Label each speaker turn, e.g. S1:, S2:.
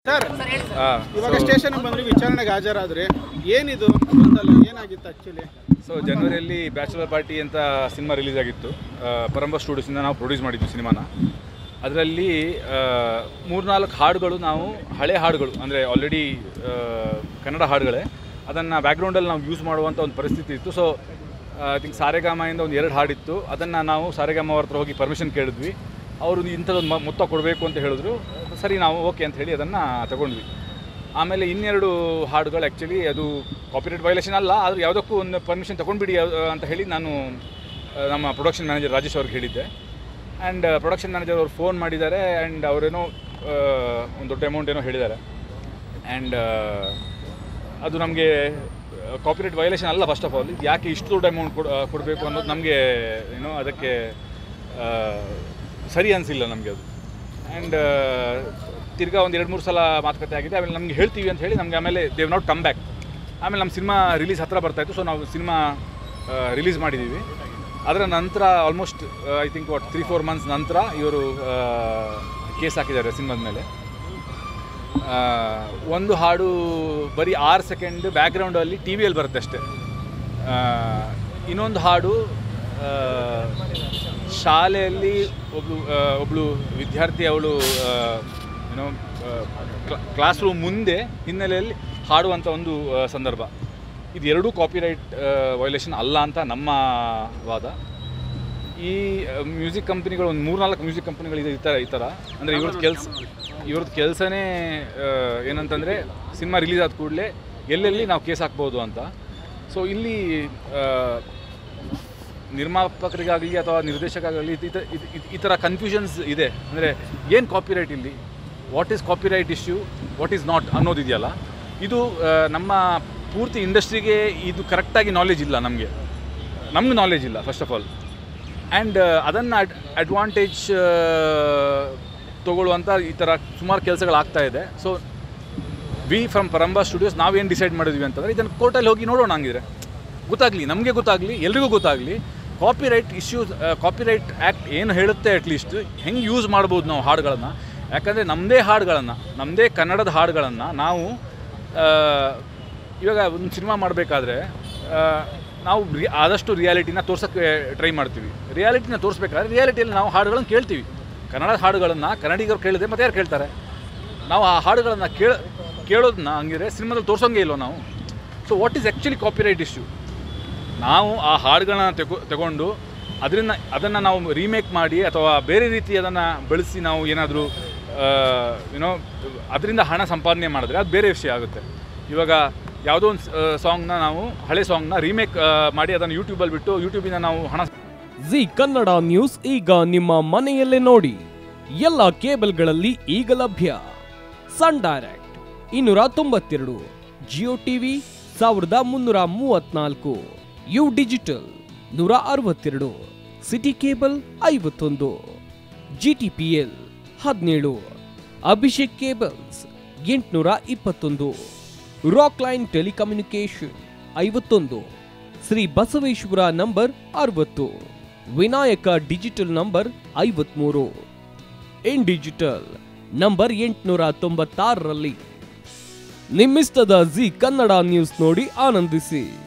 S1: sir
S2: ಹಾಂ
S1: ಇವಾಗ station ಬಂದ್ರಿ ವಿಚಾರಣೆಗೆ ಹಾಜರಾದ್ರಿ ಏನಿದು ಗೊಂದಲ ಏನಾಗಿತ್ತು ಆಕ್ಚುಲಿ
S2: ಸೊ ಜನವರಿಯಲ್ಲಿ ಬ್ಯಾಚುಲರ್ ಪಾರ್ಟಿ ಅಂತ ಸಿನಿಮಾ ರಿಲೀಸ್ ಆಗಿತ್ತು ಆ, ಪರಂಬ ಸ್ಟುಡಿಯೋಸಿಂದ ನಾವು ಪ್ರೊಡ್ಯೂಸ್ ಮಾಡಿದ್ವಿ ಸಿನಿಮಾನ ಅದರಲ್ಲಿ ಮೂರ್ನಾಲ್ಕು ಹಾಡುಗಳು ನಾವು ಹಳೆ ಹಾಡುಗಳು ಅಂದರೆ ಆಲ್ರೆಡಿ ಕನ್ನಡ ಹಾಡುಗಳೇ ಅದನ್ನು ಬ್ಯಾಕ್ಗ್ರೌಂಡಲ್ಲಿ ನಾವು ಯೂಸ್ ಮಾಡುವಂಥ ಒಂದು ಪರಿಸ್ಥಿತಿ ಇತ್ತು ಸೊ ಐ ಥಿಂಕ್ ಸಾರೆಗಾಮಯಿಂದ ಒಂದು ಎರಡು ಹಾಡಿತ್ತು ಅದನ್ನು ನಾವು ಸಾರೆಗಾಮ ಅವ್ರ ಹತ್ರ ಹೋಗಿ ಪರ್ಮಿಷನ್ ಕೇಳಿದ್ವಿ ಅವರು ಇಂಥದ್ದೊಂದು ಮ- ಮೊತ್ತ ಕೊಡಬೇಕು ಅಂತ ಹೇಳಿದ್ರು ಸರಿ ನಾವು ಓಕೆ ಅಂತ ಹೇಳಿ ಅದನ್ನು ತಗೊಂಡ್ವಿ ಆಮೇಲೆ ಇನ್ನೆರಡು ಹಾಡುಗಳು ಆ್ಯಕ್ಚುಲಿ ಅದು ಕಾಪಿರೈಟ್ ವೈಲೇಷನ್ ಅಲ್ಲ ಆದರೂ ಯಾವುದಕ್ಕೂ ಒಂದು ಪರ್ಮಿಷನ್ ತೊಗೊಂಡ್ಬಿಡಿ ಯಾವ್- ಅಂತ ಹೇಳಿ ನಾನು ಆ, ನಮ್ಮ ಪ್ರೊಡಕ್ಷನ್ ಮ್ಯಾನೇಜರ್ ರಾಜೇಶ್ ಅವ್ರಿಗೆ ಹೇಳಿದ್ದೆ ಆ್ಯಂಡ್ ಪ್ರೊಡಕ್ಷನ್ ಮ್ಯಾನೇಜರ್ ಅವ್ರು ಫೋನ್ ಮಾಡಿದ್ದಾರೆ ಆ್ಯಂಡ್ ಅವರೇನೋ ಒಂದು ದೊಡ್ಡ ಅಮೌಂಟ್ ಏನೋ ಹೇಳಿದ್ದಾರೆ ಆ್ಯಂಡ್ ಅದು ನಮಗೆ ಕಾಪಿರೈಟ್ ವೈಲೇಷನ್ ಅಲ್ಲ ಫಸ್ಟ್ ಆಫ್ ಆಲ್ ಯಾಕೆ ಇಷ್ಟು ದೊಡ್ಡ ಅಮೌಂಟ್ ಕೊಡ್ ಕೊಡಬೇಕು ಅನ್ನೋದು ನಮಗೆ ಏನೋ ಅದಕ್ಕೆ ಆ, ಸರಿ ಅನಿಸಿಲ್ಲ ನಮಗೆ ಅದು ಆ್ಯಂಡ್ ತಿರ್ಗಾ ಒಂದು ಎರಡು ಮೂರು ಸಲ ಮಾತುಕತೆ ಆಗಿದೆ ಆಮೇಲೆ ನಮಗೆ ಹೇಳ್ತೀವಿ ಅಂತ ಹೇಳಿ ನಮಗೆ ಆಮೇಲೆ ದೇವ್ ನಾಟ್ ಕಮ್ ಬ್ಯಾಕ್ ಆಮೇಲೆ ನಮ್ಮ ಸಿನಿಮಾ ರಿಲೀಸ್ ಹತ್ರ ಬರ್ತಾಯಿತ್ತು ಸೊ ನಾವು ಸಿನಿಮಾ ರಿಲೀಸ್ ಮಾಡಿದ್ದೀವಿ ಅದರ ನಂತರ almost I think what three four months ನಂತರ ಇವರು ಕೇಸ್ ಹಾಕಿದ್ದಾರೆ ಸಿನಿಮಾದ ಮೇಲೆ ಆ, ಒಂದು ಹಾಡು ಬರೀ ಆರು ಸೆಕೆಂಡ್ ಬ್ಯಾಕ್ಗ್ರೌಂಡಲ್ಲಿ ಟಿ ವಿಯಲ್ಲಿ ಬರುತ್ತೆ ಅಷ್ಟೇ ಆ, ಇನ್ನೊಂದು ಹಾಡು ಆ, ಶಾಲೆಯಲ್ಲಿ ಒಬ್ಳು ಆ, ಒಬ್ಳು ವಿದ್ಯಾರ್ಥಿ ಅವಳು ಏನೋ ಕ್ಲಾಸ್ ರೂಮ್ ಮುಂದೆ ಹಿನ್ನೆಲೆಯಲ್ಲಿ ಹಾಡುವಂಥ ಒಂದು ಆ, ಸಂದರ್ಭ ಇದು ಎರಡೂ ಕಾಪಿರೈಟ್ ವೈಲೇಷನ್ ಅಲ್ಲ ಅಂತ ನಮ್ಮ ವಾದ ಈ ಮ್ಯೂಸಿಕ್ ಕಂಪ್ನಿಗಳು ಒಂದು ಮೂರ್ನಾಲ್ಕು ಮ್ಯೂಸಿಕ್ ಕಂಪ್ನಿಗಳು ಇದೆ ಈ ಥರ ಈ ಥರ ಅಂದರೆ ಇವ್ರದ್ದು ಕೆಲಸ ಇವ್ರದ್ದು ಕೆಲಸನೇ ಏನಂತಂದರೆ ಸಿನಿಮಾ ರಿಲೀಸ್ ಆದ ಕೂಡಲೇ ಎಲ್ಲೆಲ್ಲಿ ನಾವು ಕೇಸ್ ಹಾಕ್ಬೋದು ಅಂತ ಸೊ ಇಲ್ಲಿ ಆ, ನಿರ್ಮಾಪಕರಿಗಾಗಲಿ ಅಥವಾ ನಿರ್ದೇಶಕರಾಗಲಿ ಈ ತ- ಈ- ಈ- ಈ ಥರ ಕನ್ಫ್ಯೂಷನ್ಸ್ ಇದೆ ಅಂದರೆ ಏನು ಕಾಪಿರೈಟ್ ಇಲ್ಲಿ what is copyright issue what is not ಅನ್ನೋದಿದೆಯಲ್ಲ ಇದು ಆ, ನಮ್ಮ ಪೂರ್ತಿ ಇಂಡಸ್ಟ್ರಿಗೆ ಇದು ಕರೆಕ್ಟಾಗಿ ನಾಲೆಜ್ ಇಲ್ಲ ನಮಗೆ ನಮ್ಗೆ ನಾಲೆಜ್ ಇಲ್ಲ ಫಸ್ಟ್ ಆಫ್ ಆಲ್ ಆ್ಯಂಡ್ ಅದನ್ನು ಅಡ್ ಅಡ್ವಾಂಟೇಜ್ ತೊಗೊಳ್ಳುವಂಥ ಈ ಥರ ಸುಮಾರು ಕೆಲಸಗಳಾಗ್ತಾ ಇದೆ so we from Paramba studios ನಾವೇನು ಡಿಸೈಡ್ ಮಾಡಿದ್ವಿ ಅಂತಂದರೆ ಇದನ್ನು ಕೋರ್ಟಲ್ಲಿ ಹೋಗಿ ನೋಡೋಣ ಹಂಗಿದ್ರೆ ಗೊತ್ತಾಗಲಿ ನಮಗೆ ಗೊತ್ತಾಗಲಿ ಎಲ್ರಿಗೂ ಗೊತ್ತಾಗಲಿ ಕಾಪಿರೈಟ್ ಇಶ್ಯೂಸ್ ಕಾಪಿರೈಟ್ ಆ್ಯಕ್ಟ್ ಏನು ಹೇಳುತ್ತೆ ಅಟ್ಲೀಸ್ಟ್ ಹೆಂಗೆ ಯೂಸ್ ಮಾಡ್ಬೋದು ನಾವು ಹಾಡುಗಳನ್ನು ಯಾಕಂದರೆ ನಮ್ಮದೇ ಹಾಡುಗಳನ್ನು ನಮ್ಮದೇ ಕನ್ನಡದ ಹಾಡುಗಳನ್ನು ನಾವು ಆ, ಇವಾಗ ಒಂದು ಸಿನಿಮಾ ಮಾಡಬೇಕಾದ್ರೆ ನಾವು ರಿ ಆದಷ್ಟು ರಿಯಾಲಿಟಿನ ತೋರ್ಸೋಕ್ಕೆ ಟ್ರೈ ಮಾಡ್ತೀವಿ ರಿಯಾಲಿಟಿನ ತೋರಿಸ್ಬೇಕಾದ್ರೆ ರಿಯಾಲಿಟಿಯಲ್ಲಿ ನಾವು ಹಾಡುಗಳನ್ನು ಕೇಳ್ತೀವಿ ಕನ್ನಡ ಹಾಡುಗಳನ್ನು ಕನ್ನಡಿಗರು ಕೇಳಿದ್ರೆ ಮತ್ತೆ ಯಾರು ಕೇಳ್ತಾರೆ ನಾವು ಆ ಹಾಡುಗಳನ್ನು ಕೇಳ ಕೇಳೋದನ್ನ ಹಂಗಿದ್ರೆ ಸಿನಿಮಾದಲ್ಲಿ ತೋರ್ಸೋಂಗೆ ಇಲ್ವೋ ನಾವು so what is actually copyright issue ನಾವು ಆ ಹಾಡುಗಳನ್ನ ತೆಗೊ ತಗೊಂಡು ಅದರಿಂದ ಅದನ್ನು ನಾವು ರೀಮೇಕ್ ಮಾಡಿ ಅಥವಾ ಬೇರೆ ರೀತಿ ಅದನ್ನು ಬೆಳೆಸಿ ನಾವು ಏನಾದರೂ ಏನೋ ಅದರಿಂದ ಹಣ ಸಂಪಾದನೆ ಮಾಡಿದ್ರೆ ಅದು ಬೇರೆ ವಿಷಯ ಆಗುತ್ತೆ ಇವಾಗ ಯಾವುದೋ ಒಂದು ಸಾಂಗ್ನ ನಾವು ಹಳೆ ಸಾಂಗ್ನ ರೀಮೇಕ್ ಮಾಡಿ ಅದನ್ನು ಯೂಟ್ಯೂಬಲ್ಲಿ ಬಿಟ್ಟು ಯೂಟ್ಯೂಬಿಂದ ನಾವು ಹಣ
S3: ಜಿ ಕನ್ನಡ ನ್ಯೂಸ್ ಈಗ ನಿಮ್ಮ ಮನೆಯಲ್ಲೇ ನೋಡಿ ಎಲ್ಲ ಕೇಬಲ್ಗಳಲ್ಲಿ ಈಗ ಲಭ್ಯ ಸನ್ ಡೈರೆಕ್ಟ್ ಇನ್ನೂರ ತೊಂಬತ್ತೆರಡು ಜಿಯೋ ಟಿವಿ ಸಾವಿರದ ಮುನ್ನೂರ ಮೂವತ್ನಾಲ್ಕು ಯು ಡಿಜಿಟಲ್ ನೂರ ಅರವತ್ತೆರಡು ಸಿಟಿ ಕೇಬಲ್ ಐವತ್ತೊಂದು ಜಿಟಿಪಿಎಲ್ ಹದಿನೇಳು ಅಭಿಷೇಕ್ ಕೇಬಲ್ಸ್ ಎಂಟುನೂರ ಇಪ್ಪತ್ತೊಂದು ರಾಕ್ ಲೈನ್ ಟೆಲಿಕಮ್ಯುನಿಕೇಶನ್ ಐವತ್ತೊಂದು ಶ್ರೀ ಬಸವೇಶ್ವರ ನಂಬರ್ ಅರವತ್ತು ವಿನಾಯಕ ಡಿಜಿಟಲ್ ನಂಬರ್ ಐವತ್ಮೂರು ಇನ್ ಡಿಜಿಟಲ್ ನಂಬರ್ ಎಂಟುನೂರ ತೊಂಬತ್ತಾರರಲ್ಲಿ ನಿಮ್ಮಿಸ್ತದ ಜಿ ಕನ್ನಡ ನ್ಯೂಸ್ ನೋಡಿ ಆನಂದಿಸಿ